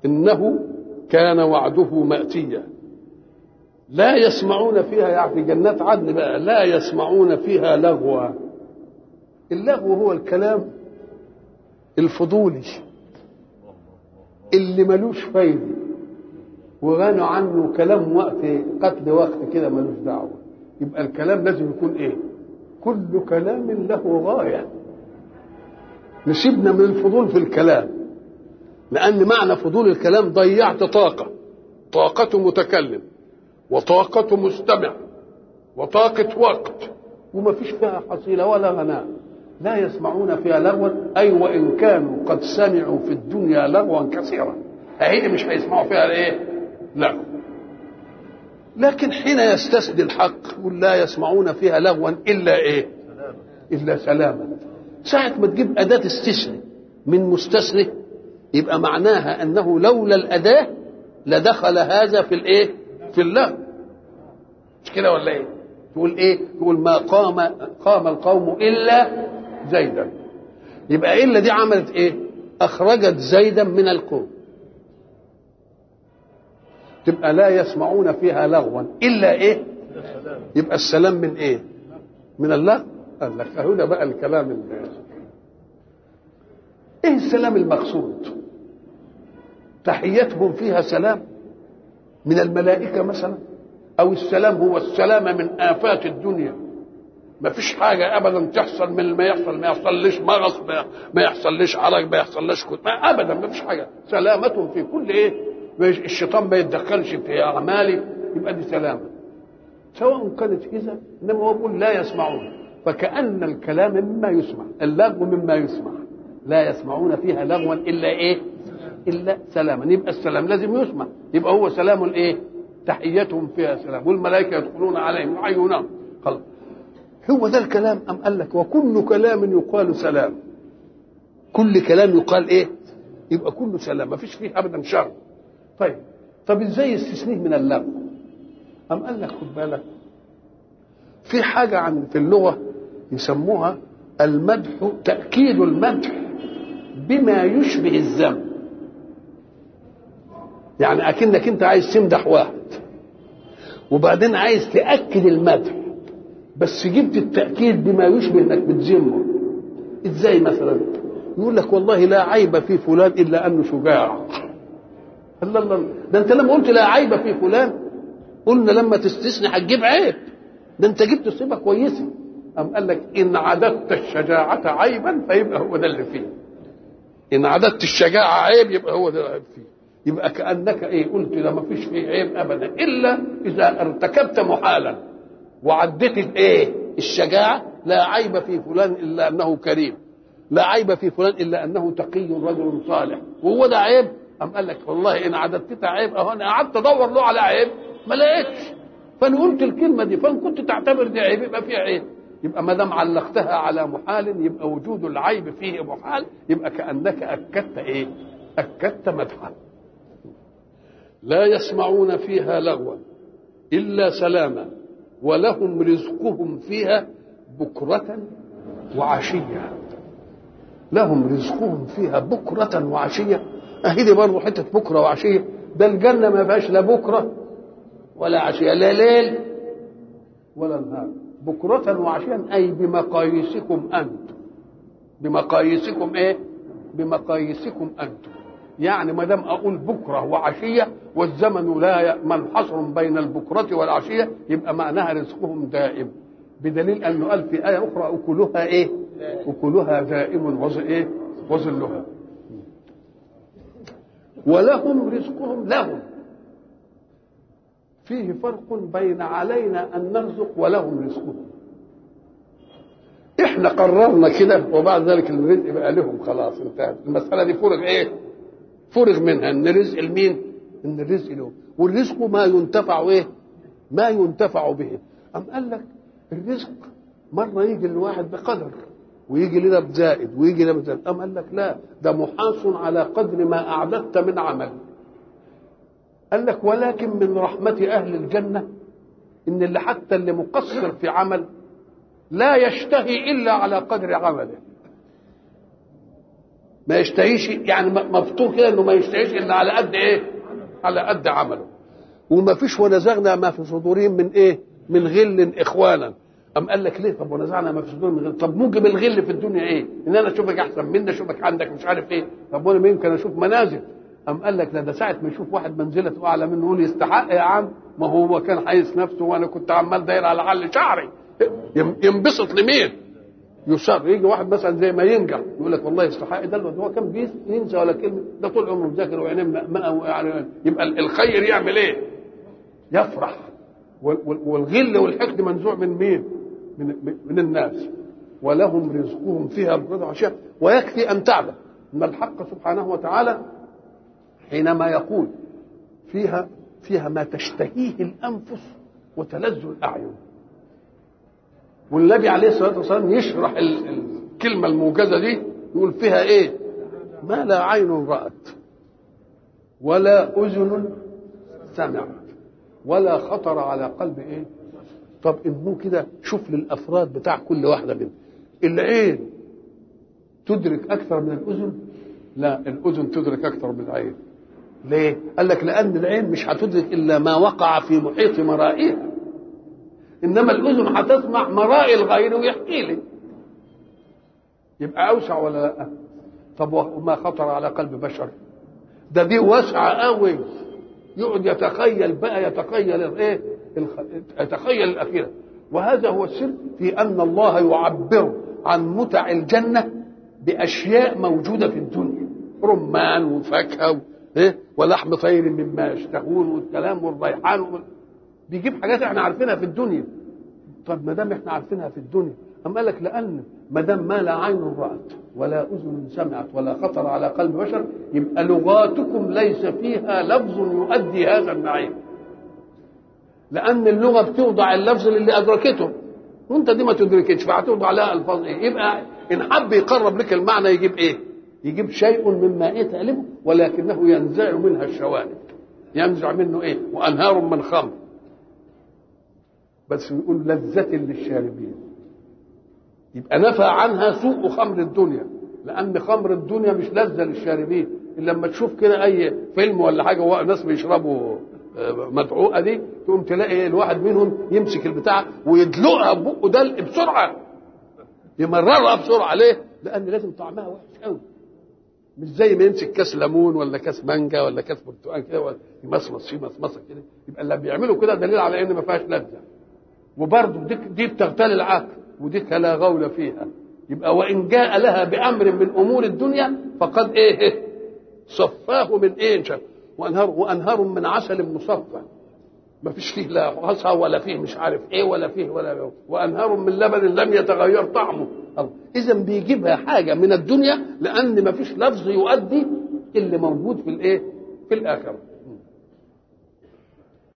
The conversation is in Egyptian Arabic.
إنه كان وعده مأتيا لا يسمعون فيها يعني في جنات عدن بقى لا يسمعون فيها لغوا اللغو هو الكلام الفضولي اللي ملوش فايده وغنوا عنه كلام وقت قتل وقت كده ملوش دعوه يبقى الكلام لازم يكون ايه كل كلام له غايه نسيبنا من الفضول في الكلام لان معنى فضول الكلام ضيعت طاقه طاقه متكلم وطاقه مستمع وطاقه وقت وما فيش فيها حصيله ولا غناء لا يسمعون فيها لغوا اي وان كانوا قد سمعوا في الدنيا لغوا كثيرا هي مش هيسمعوا فيها ايه لغو لكن حين يستسدي الحق يقول لا يسمعون فيها لغوا الا ايه الا سلاما ساعة ما تجيب أداة استثناء من مستثنى يبقى معناها أنه لولا الأداة لدخل هذا في الإيه؟ في اللغو مش كده ولا إيه؟ تقول إيه؟ تقول ما قام قام القوم إلا زيدا يبقى إلا دي عملت إيه؟ أخرجت زيدا من القوم تبقى لا يسمعون فيها لغوا إلا إيه؟ يبقى السلام من إيه؟ من اللغو قال لك هنا بقى الكلام اللي ايه السلام المقصود تحيتهم فيها سلام من الملائكه مثلا او السلام هو السلامه من افات الدنيا ما فيش حاجه ابدا تحصل من ما يحصل ما يحصلش مغص ما يحصلش عرج ما يحصلش كت ما ابدا ما فيش حاجه سلامة في كل ايه الشيطان ما يتدخلش في اعمالي يبقى دي سلامه سواء كانت اذا انما هو بيقول لا يسمعون فكأن الكلام مما يسمع اللغو مما يسمع لا يسمعون فيها لغوا إلا إيه إلا سلاما يبقى السلام لازم يسمع يبقى هو سلام الإيه تحيتهم فيها سلام والملائكة يدخلون عليهم يعينهم خلاص هو ده الكلام أم قال لك وكل كلام يقال سلام كل كلام يقال إيه يبقى كله سلام ما فيش فيه أبدا شر طيب طب ازاي يستثنيه من اللغو أم قال لك خد بالك في حاجة عن في اللغة يسموها المدح تأكيد المدح بما يشبه الذم يعني أكنك أنت عايز تمدح واحد وبعدين عايز تأكد المدح بس جبت التأكيد بما يشبه انك بتذمه ازاي مثلا يقول لك والله لا عيب في فلان الا انه شجاع الله الله ده انت لما قلت لا عيب في فلان قلنا لما تستثني هتجيب عيب ده انت جبت صفه كويسه أم قال لك إن عددت الشجاعة عيبا فيبقى هو ده اللي فيه إن عددت الشجاعة عيب يبقى هو ده اللي فيه يبقى كأنك إيه قلت ده ما فيش فيه عيب أبدا إلا إذا ارتكبت محالا وعدت الإيه الشجاعة لا عيب في فلان إلا أنه كريم لا عيب في فلان إلا أنه تقي رجل صالح وهو ده عيب أم قال لك والله إن عددتها عيب أهو أنا قعدت أدور له على عيب ما لقيتش فأنا قلت الكلمة دي فإن كنت تعتبر دي عيب يبقى فيها عيب يبقى ما دام علقتها على محال يبقى وجود العيب فيه محال يبقى كانك اكدت ايه؟ اكدت مدحا. لا يسمعون فيها لغوا الا سلاما ولهم رزقهم فيها بكرة وعشية. لهم رزقهم فيها بكرة وعشية اهي دي برضه حتة بكرة وعشية ده الجنة ما فيهاش لا بكرة ولا عشية لا ليل ولا نهار بكرة وعشيا أي بمقاييسكم أنتم بمقاييسكم إيه؟ بمقاييسكم أنتم يعني ما دام أقول بكرة وعشية والزمن لا منحصر بين البكرة والعشية يبقى معناها رزقهم دائم بدليل أنه قال في آية أخرى أكلها إيه؟ أكلها دائم وظ إيه؟ وظلها ولهم رزقهم لهم فيه فرق بين علينا ان نرزق ولهم رزقهم احنا قررنا كده وبعد ذلك الرزق بقى لهم خلاص انتهت المساله دي فرغ ايه فرغ منها ان الرزق لمين ان الرزق لهم والرزق ما ينتفع ايه ما ينتفع به ام قال لك الرزق مره يجي للواحد بقدر ويجي لنا بزائد ويجي لنا بزائد ام قال لك لا ده محاص على قدر ما اعددت من عمل قال لك ولكن من رحمة أهل الجنة إن اللي حتى اللي مقصر في عمل لا يشتهي إلا على قدر عمله ما يشتهيش يعني مفطور كده انه ما يشتهيش الا على قد ايه على قد عمله وما فيش ونزغنا ما في صدورهم من ايه من غل اخوانا أم قال لك ليه طب ونزعنا ما في صدورهم من غل طب موجب الغل في الدنيا ايه ان انا اشوفك احسن مني اشوفك عندك مش عارف ايه طب وانا يمكن اشوف منازل أم قال لك لا ده ساعة ما يشوف واحد منزلته أعلى منه يقول يستحق يا عم ما هو كان حيس نفسه وأنا كنت عمال داير على حل شعري ينبسط لمين؟ يصر يجي واحد مثلا زي ما ينجح يقول لك والله يستحق ده هو كان بيس ينسى ولا كلمه ده طول عمره مذاكر وعينيه مأمأة يعني يبقى الخير يعمل ايه؟ يفرح والغل والحقد منزوع من مين؟ من من الناس ولهم رزقهم فيها بكرة عشاء ويكفي ان تعلم ان الحق سبحانه وتعالى حينما يقول فيها فيها ما تشتهيه الانفس وتلذ الاعين والنبي عليه الصلاه والسلام يشرح الكلمه الموجزه دي يقول فيها ايه ما لا عين رات ولا اذن سمعت ولا خطر على قلب ايه طب ابنه كده شوف للافراد بتاع كل واحده منهم العين تدرك اكثر من الاذن لا الاذن تدرك اكثر من العين ليه قال لك لان العين مش هتدرك الا ما وقع في محيط مرائها انما الاذن هتسمع مرائي الغير ويحكي لي يبقى اوسع ولا لا طب وما خطر على قلب بشر ده دي واسعه قوي يقعد يتخيل بقى يتخيل الايه يتخيل الاخيره وهذا هو السر في ان الله يعبر عن متع الجنه باشياء موجوده في الدنيا رمان وفاكهه إيه؟ ولحم طير مما يشتهون والكلام والريحان وال... بيجيب حاجات احنا عارفينها في الدنيا طب ما دام احنا عارفينها في الدنيا أم قال لك لأن ما دام ما لا عين رأت ولا أذن سمعت ولا خطر على قلب بشر يبقى لغاتكم ليس فيها لفظ يؤدي هذا النعيم لأن اللغة بتوضع اللفظ اللي أدركته وأنت دي ما تدركتش فهتوضع لها ألفاظ إيه يبقى إن حب يقرب لك المعنى يجيب إيه؟ يجيب شيء مما إيه تألفه ولكنه ينزع منها الشوارب ينزع منه إيه؟ وأنهار من خمر بس يقول لذة للشاربين يبقى نفى عنها سوء خمر الدنيا لان خمر الدنيا مش لذه للشاربين الا لما تشوف كده اي فيلم ولا حاجه وناس بيشربوا مدعوقه دي تقوم تلاقي الواحد منهم يمسك البتاع ويدلقها ببقه دلق بسرعه يمررها بسرعه ليه؟ لان لازم طعمها وحش قوي مش زي ما يمسك كاس ليمون ولا كاس مانجا ولا كاس برتقال كده يمصمص فيه مصمصه كده يبقى اللي بيعملوا كده دليل على ان ما فيهاش لذه وبرضه دي, دي بتغتال العقل ودي لا غول فيها يبقى وان جاء لها بامر من امور الدنيا فقد ايه صفاه من ايه شاف وانهار وانهار من عسل مصفى ما فيش فيه لا غصه ولا فيه مش عارف ايه ولا فيه ولا وانهار من لبن لم يتغير طعمه اذا بيجيبها حاجه من الدنيا لان ما فيش لفظ يؤدي اللي موجود في الايه في الاخره